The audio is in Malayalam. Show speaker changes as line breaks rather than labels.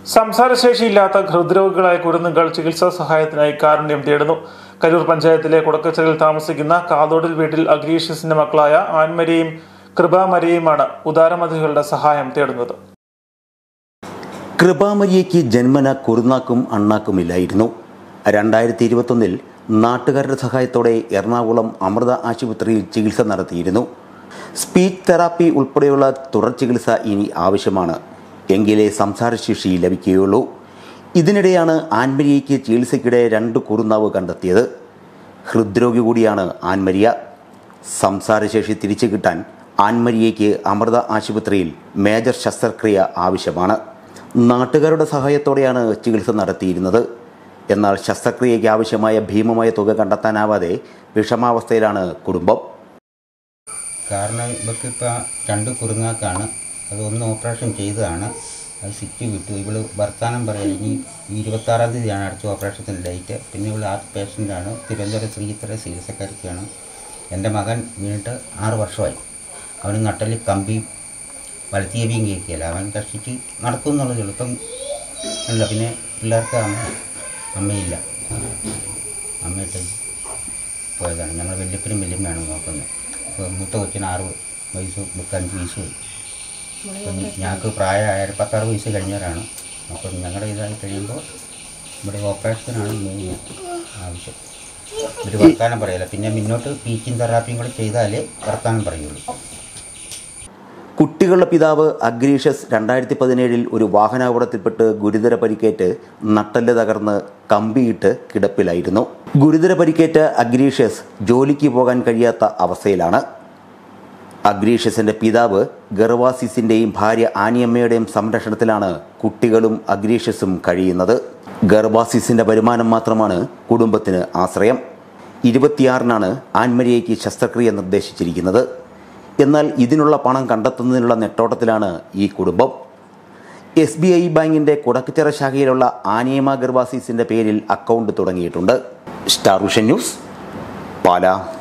സംസാരശേഷിയില്ലാത്ത ഹൃദ്രോഗികളായ കുരുന്നുകൾ ചികിത്സാ സഹായത്തിനായി കാരുണ്യം തേടുന്നു കരൂർ പഞ്ചായത്തിലെ കുടക്കച്ചലിൽ താമസിക്കുന്ന കാതോടിൽ വീട്ടിൽ അഗ്രീഷ്യസിന്റെ മക്കളായ ആൻമരിയും കൃപാമരിയുമാണ് ഉദാരമതികളുടെ സഹായം തേടുന്നത്
കൃപാമരിയയ്ക്ക് ജന്മന കുറുനാക്കും അണ്ണാക്കുമില്ലായിരുന്നു രണ്ടായിരത്തി ഇരുപത്തൊന്നിൽ നാട്ടുകാരുടെ സഹായത്തോടെ എറണാകുളം അമൃത ആശുപത്രിയിൽ ചികിത്സ നടത്തിയിരുന്നു സ്പീച്ച് തെറാപ്പി ഉൾപ്പെടെയുള്ള തുടർ ചികിത്സ ഇനി ആവശ്യമാണ് എങ്കിലേ സംസാരശേഷി ലഭിക്കുകയുള്ളൂ ഇതിനിടെയാണ് ആൻമരിയയ്ക്ക് ചികിത്സയ്ക്കിടെ രണ്ട് കുറുനാവ് കണ്ടെത്തിയത് ഹൃദ്രോഗി കൂടിയാണ് ആൻമരിയ സംസാരശേഷി തിരിച്ചു കിട്ടാൻ ആൻമരിയയ്ക്ക് അമൃത ആശുപത്രിയിൽ മേജർ ശസ്ത്രക്രിയ ആവശ്യമാണ് നാട്ടുകാരുടെ സഹായത്തോടെയാണ് ചികിത്സ നടത്തിയിരുന്നത് എന്നാൽ ശസ്ത്രക്രിയയ്ക്ക് ആവശ്യമായ ഭീമമായ തുക കണ്ടെത്താനാവാതെ വിഷമാവസ്ഥയിലാണ് കുടുംബം
കാരണം ഇവർക്ക് ഇപ്പോൾ രണ്ട് കുറുങ്ങാക്കാണ് അത് ഒന്ന് ഓപ്പറേഷൻ ചെയ്തതാണ് അത് സിക്ക് വിട്ടു ഇവള് വർത്താനം പറയാം ഇനി ഈ ഇരുപത്താറാം തീയതിയാണ് അടുത്ത ഓപ്പറേഷത്തിൻ്റെ ഡേറ്റ് പിന്നെ ഇവൾ ആ പേഷ്യൻ്റാണ് തിരുവനന്തപുരം ശ്രീധര ചികിത്സക്കാരിക്കാണ് എൻ്റെ മകൻ വീണിട്ട് ആറ് വർഷമായി അവന് നട്ടലിൽ കമ്പിയും വലത്തിയവിയും കേൾക്കില്ല അവൻ കഷ്ടിച്ച് നടക്കും എന്നുള്ളതേ ഉള്ളൂ ഇപ്പം അല്ല പിന്നെ പിള്ളേർക്ക് അമ്മ അമ്മയില്ല അമ്മയിട്ട് പോയതാണ് ഞങ്ങൾ വല്യപ്പനും വല്യമ്മയാണ് നോക്കുന്നത് ഇപ്പോൾ മൂത്ത കൊച്ചിന് ആറ് വയസ്സ് ഇവർക്ക് അഞ്ച് വയസ്സ് പോയി അപ്പം ഞങ്ങൾക്ക് പ്രായമായ പത്താറ് വയസ്സ് കഴിഞ്ഞവരാണ് അപ്പം ഞങ്ങളുടെ ഇതായി കഴിയുമ്പോൾ ഇവിടെ ഓപ്പറേഷനാണ് മെയിൻ ആവശ്യം ഒരു വർത്താനം പറയില്ല പിന്നെ മുന്നോട്ട് ടീച്ചിങ് തെറാപ്പിയും കൂടെ ചെയ്താലേ വർത്താനം പറയുള്ളൂ
കുട്ടികളുടെ പിതാവ് അഗ്രീഷസ് രണ്ടായിരത്തി പതിനേഴിൽ ഒരു വാഹനാപകടത്തിൽപ്പെട്ട് ഗുരുതര പരിക്കേറ്റ് നട്ടല് തകർന്ന് കമ്പിയിട്ട് കിടപ്പിലായിരുന്നു ഗുരുതര പരിക്കേറ്റ അഗ്രീഷസ് ജോലിക്ക് പോകാൻ കഴിയാത്ത അവസ്ഥയിലാണ് അഗ്രീഷ്യസിന്റെ പിതാവ് ഗർവാസിസിന്റെയും ഭാര്യ ആനിയമ്മയുടെയും സംരക്ഷണത്തിലാണ് കുട്ടികളും അഗ്രീഷ്യസും കഴിയുന്നത് ഗർവാസിസിന്റെ വരുമാനം മാത്രമാണ് കുടുംബത്തിന് ആശ്രയം ഇരുപത്തിയാറിനാണ് ആൻമരിയയ്ക്ക് ശസ്ത്രക്രിയ നിർദ്ദേശിച്ചിരിക്കുന്നത് എന്നാൽ ഇതിനുള്ള പണം കണ്ടെത്തുന്നതിനുള്ള നെട്ടോട്ടത്തിലാണ് ഈ കുടുംബം എസ് ബി ഐ ബാങ്കിന്റെ കുടക്കച്ചിറ ശാഖയിലുള്ള ആനിയമ ഗർവാസിസിന്റെ പേരിൽ അക്കൗണ്ട് തുടങ്ങിയിട്ടുണ്ട് സ്റ്റാർ വിഷൻ ന്യൂസ് പാലാ